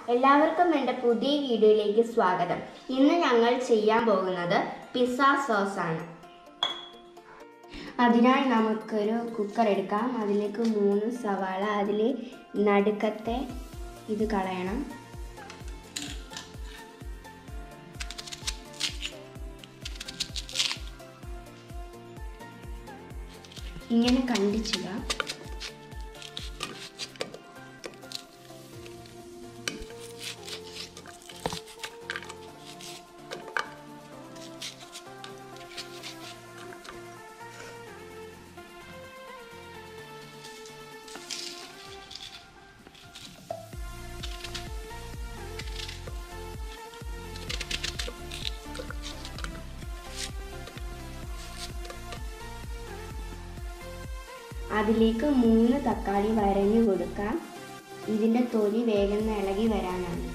എല്ലാവർക്കും എൻ്റെ പുതിയ വീഡിയോയിലേക്ക് സ്വാഗതം ഇന്ന് ഞങ്ങൾ ചെയ്യാൻ പോകുന്നത് പിസ്സ സോസ് ആണ് അതിനായി നമുക്കൊരു കുക്കർ എടുക്കാം അതിലേക്ക് മൂന്ന് സവാള അതിൽ നടുക്കത്തെ ഇത് കളയണം ഇങ്ങനെ കണ്ടിച്ചിടുക അതിലേക്ക് മൂന്ന് തക്കാളി വരഞ്ഞു കൊടുക്കാം ഇതിൻ്റെ തൊലി വേഗം ഇളകി വരാനാണ്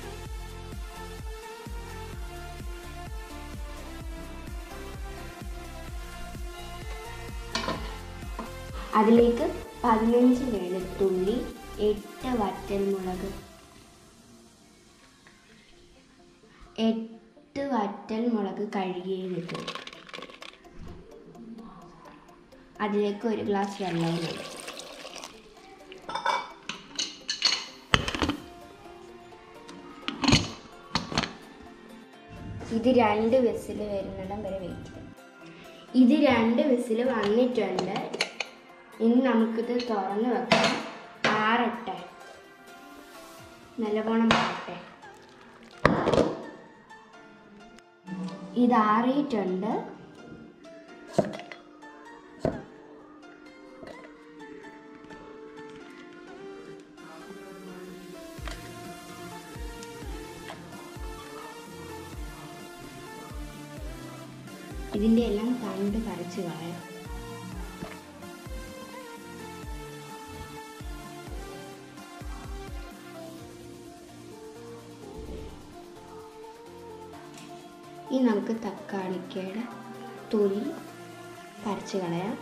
അതിലേക്ക് പതിനഞ്ച് വെളുത്തുള്ളി എട്ട് വറ്റൽമുളക് എട്ട് വറ്റൽ മുളക് കഴുകിയതിട്ട് അതിലേക്ക് ഒരു ഗ്ലാസ് വെള്ളവും ഒഴിക്കും ഇത് രണ്ട് വിസിൽ വരുന്നിടം വരെ വെയിറ്റ് ചെയ്യും ഇത് രണ്ട് വിസിൽ വന്നിട്ടുണ്ട് ഇനി നമുക്കിത് തുറന്ന് വെക്കാം ആറട്ടെ നല്ലവണ്ണം ആറട്ടെ ഇത് ആറിയിട്ടുണ്ട് ഇതിൻ്റെ എല്ലാം തണ്ട് പറിച്ച് കളയാം ഇനി നമുക്ക് തക്കാളിക്കയുടെ തൊലി പറിച്ച് കളയാം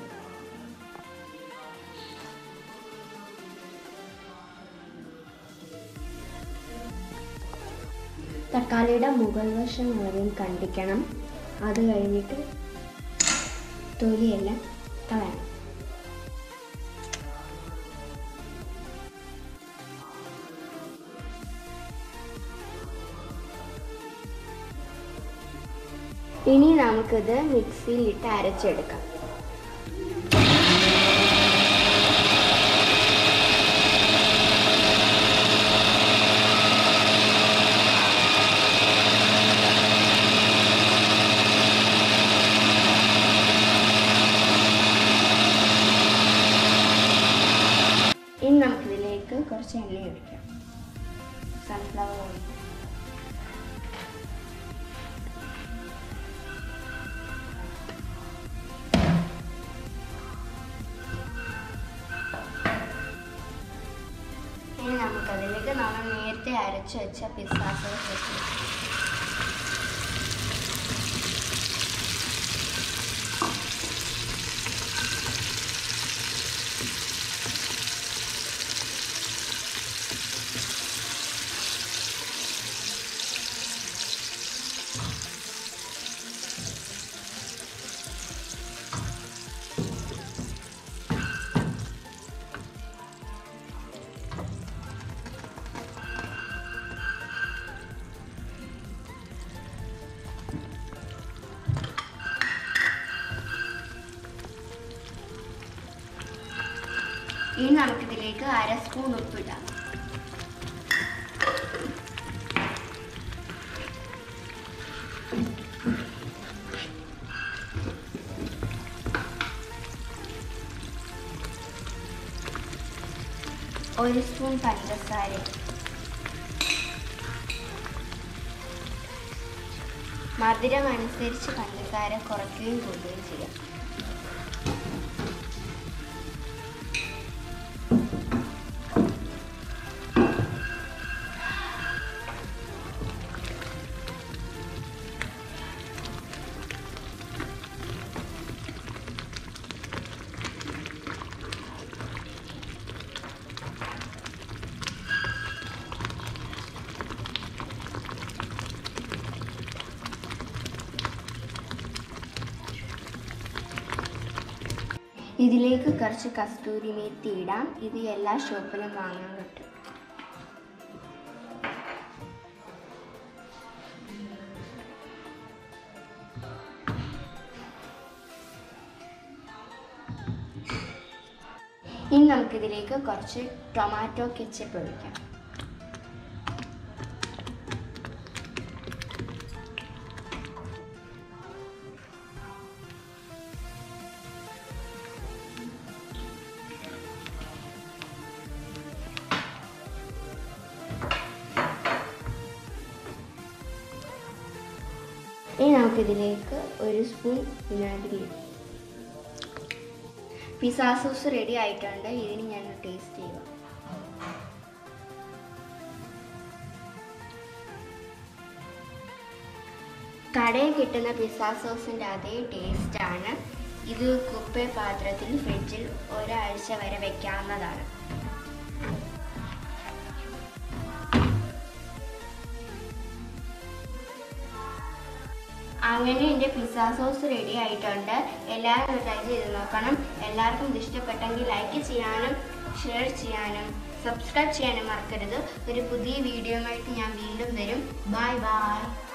തക്കാളിയുടെ മുകൾ വശം മുഴുവൻ കണ്ടിക്കണം അത് കഴിഞ്ഞിട്ട് തൊലിയെല്ലാം കളയണം ഇനി നമുക്കിത് മിക്സിയിലിട്ട് അരച്ചെടുക്കാം ഇനി നമുക്കിതിലേക്ക് കുറച്ച് എണ്ണ ഒഴിക്കാം സൺഫ്ലവർ ഓയിൽ ഇനി നമുക്കതിലേക്ക് നമ്മൾ നേരത്തെ അരച്ച് വെച്ച പിസ്സ സോസ് വെച്ച് ഇനി നമുക്കിതിലേക്ക് അര സ്പൂൺ ഉപ്പിടാം ഒരു സ്പൂൺ പഞ്ചസാര മധുരം അനുസരിച്ച് പഞ്ചസാര കുറയ്ക്കുകയും കൂടുകയും ചെയ്യാം ഇതിലേക്ക് കുറച്ച് കസ്തൂരി മേത്തി ഇടാം ഇത് എല്ലാ ഷോപ്പിലും വാങ്ങാൻ കിട്ടും ഇനി നമുക്കിതിലേക്ക് കുറച്ച് ടൊമാറ്റോ കെച്ചപ്പ് ഒഴിക്കാം ഇനി നമുക്കിതിലേക്ക് ഒരു സ്പൂൺ വിനാഗിരി ഇടാം പിസ്സ സോസ് റെഡി ആയിട്ടുണ്ട് ഇതിന് ഞാൻ ടേസ്റ്റ് ചെയ്യുക കടയിൽ കിട്ടുന്ന പിസ്സ സോസിൻ്റെ അതേ ടേസ്റ്റാണ് ഇത് കുപ്പെ പാത്രത്തിൽ ഫ്രിഡ്ജിൽ ഒരാഴ്ച വരെ വെക്കാവുന്നതാണ് അങ്ങനെ എൻ്റെ പിസ്സ സോസ് റെഡി ആയിട്ടുണ്ട് എല്ലാവരും ട്രൈ ചെയ്ത് നോക്കണം എല്ലാവർക്കും ഇത് ഇഷ്ടപ്പെട്ടെങ്കിൽ ലൈക്ക് ചെയ്യാനും ഷെയർ ചെയ്യാനും സബ്സ്ക്രൈബ് ചെയ്യാനും മറക്കരുത് ഒരു പുതിയ വീഡിയോയുമായിട്ട് ഞാൻ വീണ്ടും വരും ബൈ ബൈ